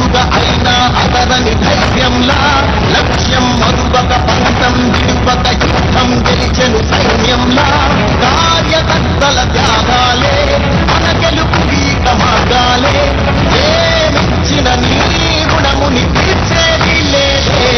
ఎదురుగా అయినా అతరని ధైర్యంలా లక్ష్యం మరువక పంతం విడువక యుద్ధం గెలిచెను సైన్యంలా కార్యకర్తల త్యాగాలే మన గెలుపు గీత మార్గాలే ఏమిచ్చిన నీ రుణముని తీర్చేది లేదే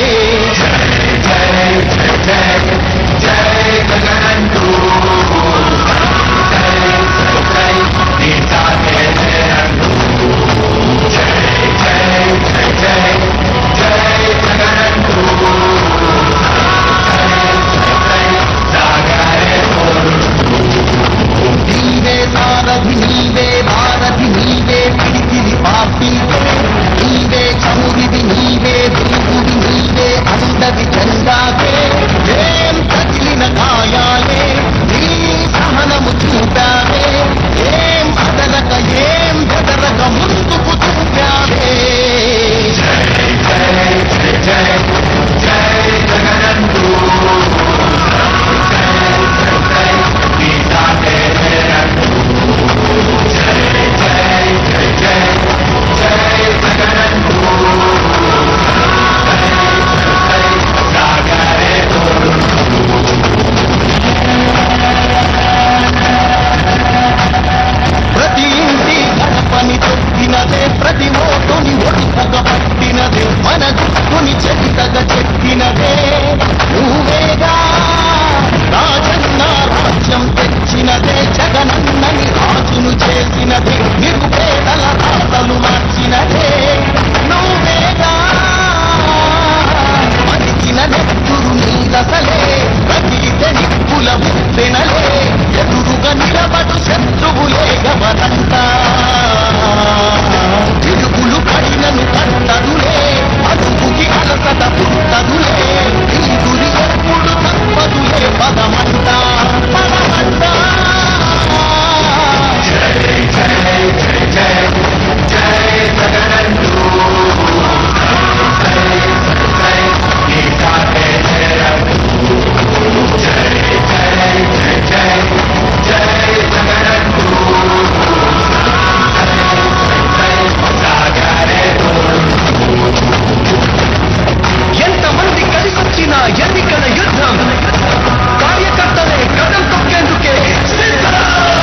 నీవే సారథి నీవే భారతి నీవే పిడికిలి పాపి నీవే చమురిది నీవే వెలుగుడి నీవే అందది చందాకే ఏం తగిలిన గాయాలే నీ సహనము చూపావే ఏం అదలక ఏం బెదరక ముందుకు చూపావే ప్రతి ఇంటి గడపని తొక్కినదే ప్రతి ఓటుని ఒడుపుగ పట్టినదే మన గుట్టుని చెవితగ చెక్కినదే నువ్వేగా రాజన్న రాజ్యం తెచ్చినదే జగనన్నని రాజును చేసినదే నిరుపేదల రాతలు మార్చినదే నువ్వేగా మరిచిన నెత్తురు నీలసలే రగిలితే నిప్పుల ముద్దెనలే ఎదురుగా నిలబడు శత్రువులే గమనంతా పిడుగులు పడినను కట్టదులే అడుగుకి అలసట పుట్టదులే ఈ గురి ఎప్పుడు తప్పదులే పదమంతా పదమంతా ఎంతమంది కలిసొచ్చిన ఎన్నికల యుద్ధం కార్యకర్తలే కథం తొక్కేందుకే సిద్ధం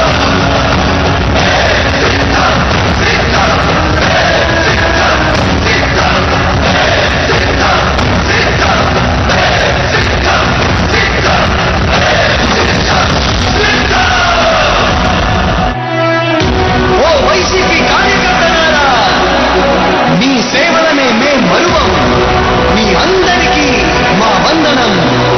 ఓ వైసీపీ కార్యకర్తలారా మీ సేవలనే మేం మరువం మీ అందరికీ మా వందనం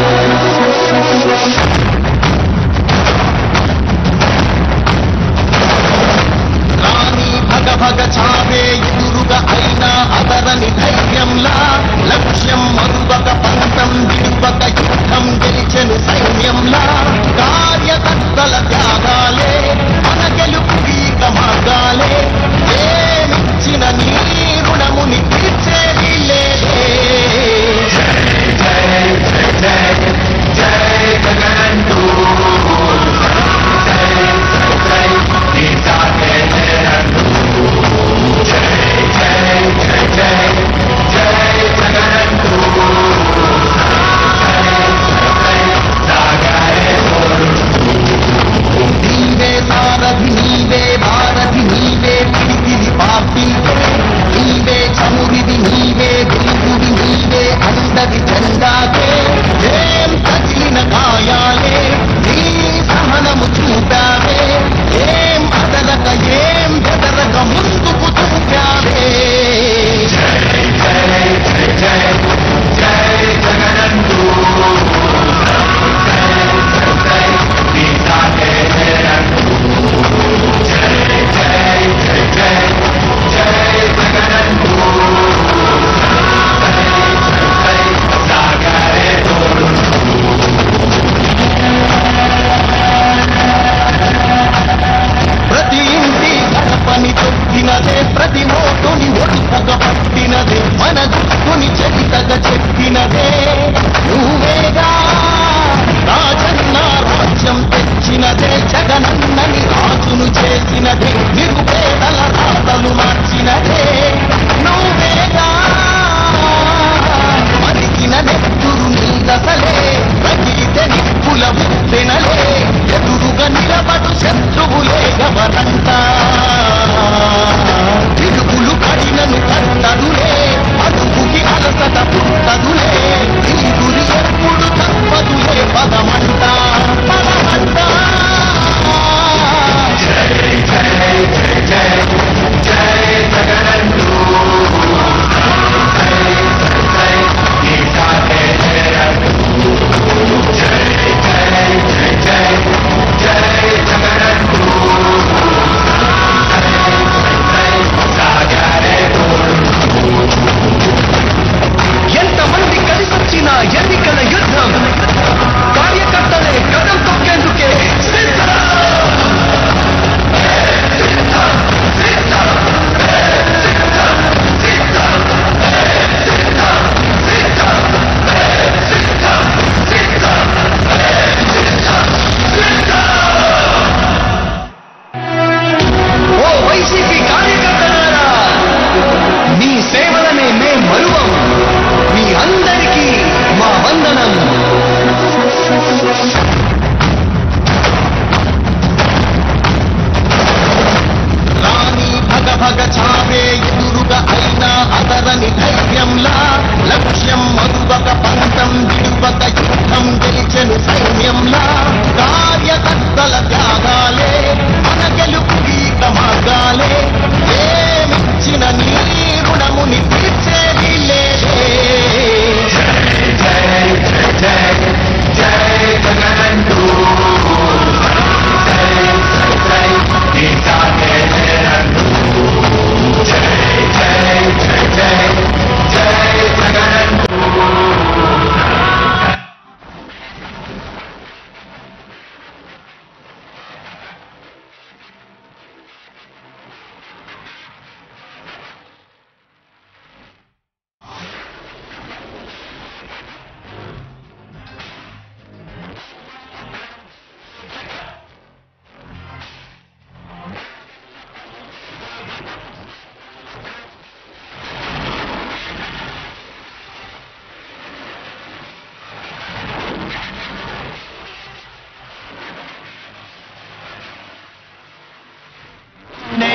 రాణి భగ భగ చావే ఎదురుగా అయినా అదరని ధైర్యంలా లక్ష్యం మరువక పంతం విడువక యుద్ధం గెలిచెను సైన్యంలా కార్యకర్తల త్యాగాలే మన గెలుపు గీక మార్గాలే ఏమిచ్చిన నీ రుణముని తీర్చేది లేదే నీవే సారథి నీవే భారతి నీవే పిడికిలి పాపి నీవే చమురిది నీవే వెలుగుడి నీవే అందది చందాకే ఏం తగిలిన గాయాలే నీ సహనము చూపావే ఏం అదలక ఏం బెదరక ముందుకు చూపావే ప్రతి ఇంటి గడపని తొక్కినదే ప్రతి ఓటుని ఒడుపుగ పట్టినదే మన గుట్టుని చెవితగ చెక్కినదే నువ్వేగా రాజన్న రాజ్యం తెచ్చినదే జగనన్నని రాజును చేసినదే నిరుపేదల రాతలు మార్చినదే నువ్వు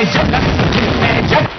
జగన్ జగన్